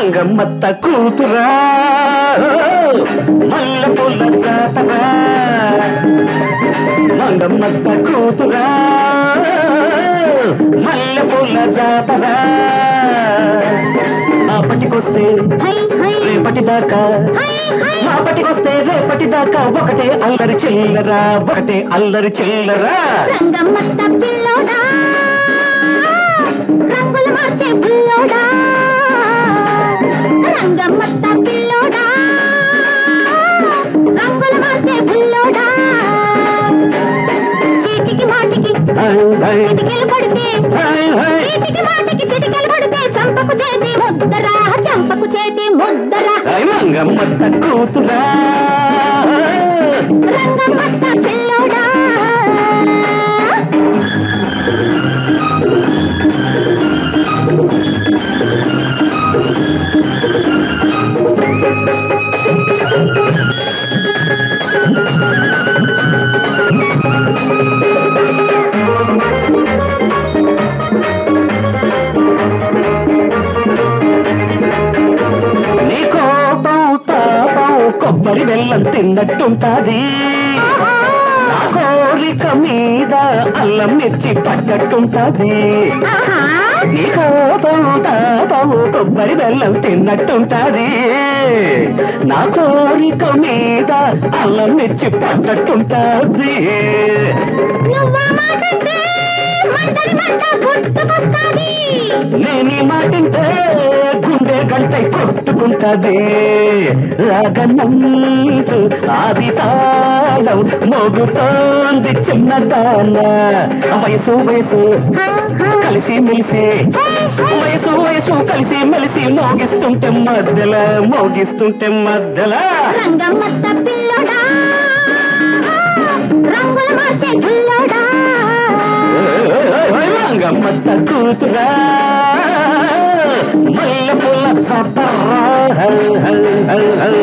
మంగమ్మత్త కూతురా మల్లె పుల్ల జాతరా మంగమ్మత్త కూతురా మల్లె పుల్ల జాతరా ఆపటికొస్తే హై హై రేపటి దాకా హై హై మాపటికొస్తే రేపటి దాకా ఒకటే అల్లరి చిల్లరా ఒకటే అల్లరి చిల్లరా రంగమ్మత్త పిల్లోడా రంగులు మార్చే పిల్లోడా రంగమ్మత్త పిల్లోడా రంగులు మార్చే పిల్లోడా చీటికి మాటికి హై, హై, చిటికెలు పడితే హై, హై. చీటికి మాటికి చిటికెలు పడితే చంపకు చేతి ముద్దరా చంపకు చేతి ముద్దరా హై, మంగమ్మత్త కూతురా రంగమ్మత్త పిల్లోడా నీ కోపం తాపం కొబ్బరి బెల్లం తిన్నట్టుంటాది నా కోరిక మీద అల్లం మిర్చి పడ్డట్టుంటాది ఆహా నీ కోపం తాపం కొబ్బరి బెల్లం తిన్నట్టుంటాది నా కోరిక మీద అల్లం మిర్చి పడ్డట్టుంటాది నువ్వా మాటంటే మంటని మంట గుర్తుకొస్తాది నేనీ మాటింటే గుండె గంట కొట్టుకుంటది రాగనంటూ ఆది తాళం మోగుతోంది చిన్నదాన వయసు వయసు హా, హా. కలిసి మెలిసి హే, హే. వయసు వయసు కలిసి మెలిసి మోగిస్తుంటే మధ్యల మోగిస్తుంటే మధ్యల రంగమ్మత్త పిల్లోడా రంగుల మార్చే పిల్లోడా రంగమ్మత్త కూతురా మల్లె పుల్ల చప్పరా హల్ హల్ హల్ హల్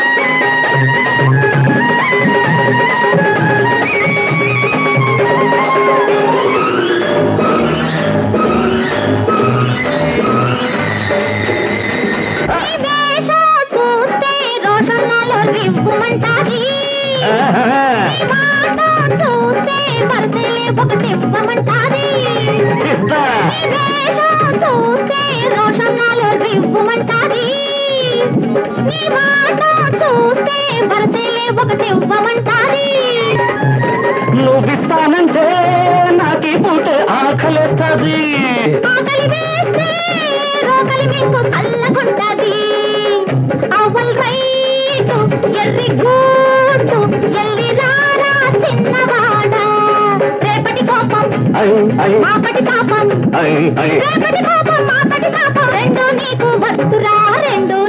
ఈ వేషం చూస్తే రోషన్నాలో రివ్వుమంటాది ఆహా. ఈ మాట చూస్తే వరసలే ఒకటివ్వమంటాది ఇస్తా. ఈ వేషం చూస్తే రోషన్నాలో రివ్వుమంటాది ఈ మాట చూస్తే వరసలే ఒకటివ్వమంటాది నువ్విస్తానంటే నాకీ పూట ఆకలేస్తుంది ఆకలి వేస్తే రోకలి మింగు చల్లగుంటది అవల్ రైటు ఎర్రి గూటు ఎల్లి రారా చిన్నవాడా రేపటి కోపం ఐ, ఐ, మాపటి తాపం ఐ, ఐ. రేపటి కోపం మాపటి తాపం రెండు నీకు వద్దురా రెండు